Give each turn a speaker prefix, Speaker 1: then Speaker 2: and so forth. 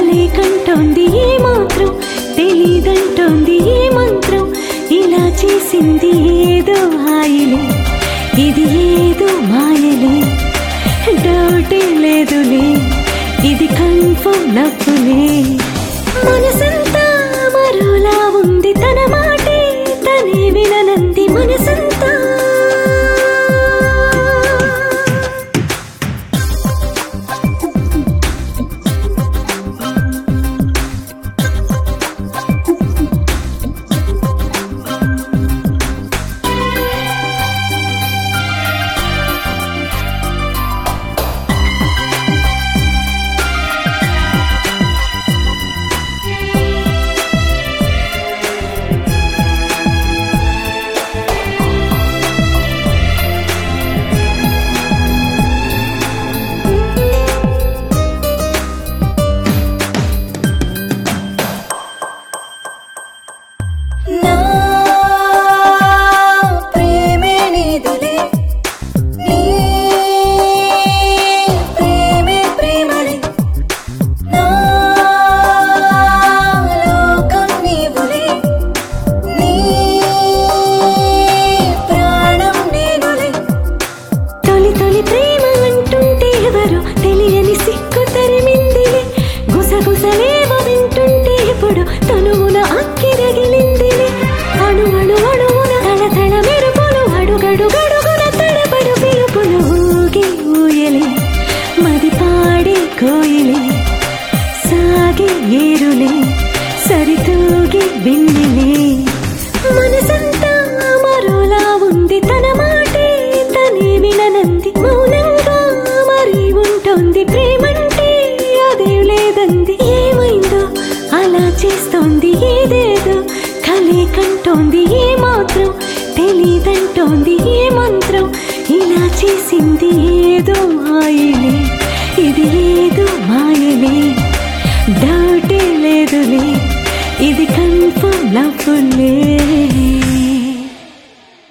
Speaker 1: కలే కంటోంది ఏ మాత్రం తెలీదంటోంది ఏ మంత్రం ఇలా చేసింది ఏదో హాయిలే ఇది ఏదో మాయలే డౌటే లేదులే ఇది కన్ఫర్మ్ నవ్వులే మనసంతా మరోలా ఉంది తన మాటే తనే విననంది మనసంతా
Speaker 2: నా ప్రేమే నీదులే నీ ప్రేమే ప్రేమలే నా లోకం నీవులే నీ ప్రాణం నేనులే
Speaker 1: తొలి తొలి ప్రేమ అంటుంటే ఎవరు తెలియని సిక్కు తరిమిందిలే గుసగుసలేవ వింటుంటే ఇప్పుడు తనువున అక్కిరగిలిందిలే అణు అణు అణువున తల తల మెరుపులు అడుగడు గడుగున తడబడు పిలుపులు ఊగి ఊయలే మది పాడే కోయిలే సాగే ఏరులే సరితూగి బిందిలే మనసంతా మరోలా ఉంది తన మాటే తనే విననంది మౌనంగా మరి ఉంటుంది ప్రేమంటే అదే లేదంది ఏమైందో అలా చేస్తోంది ఏదేదో కలే కంటోంది ఏ మాత్రం తెలీదంటోంది ఏ మంత్రం ఇలా చేసింది ఏదో మాయలే ఇది ఏదో మాయలే డౌటే లేదులే ఇది కన్ఫర్మ్ లవ్వులే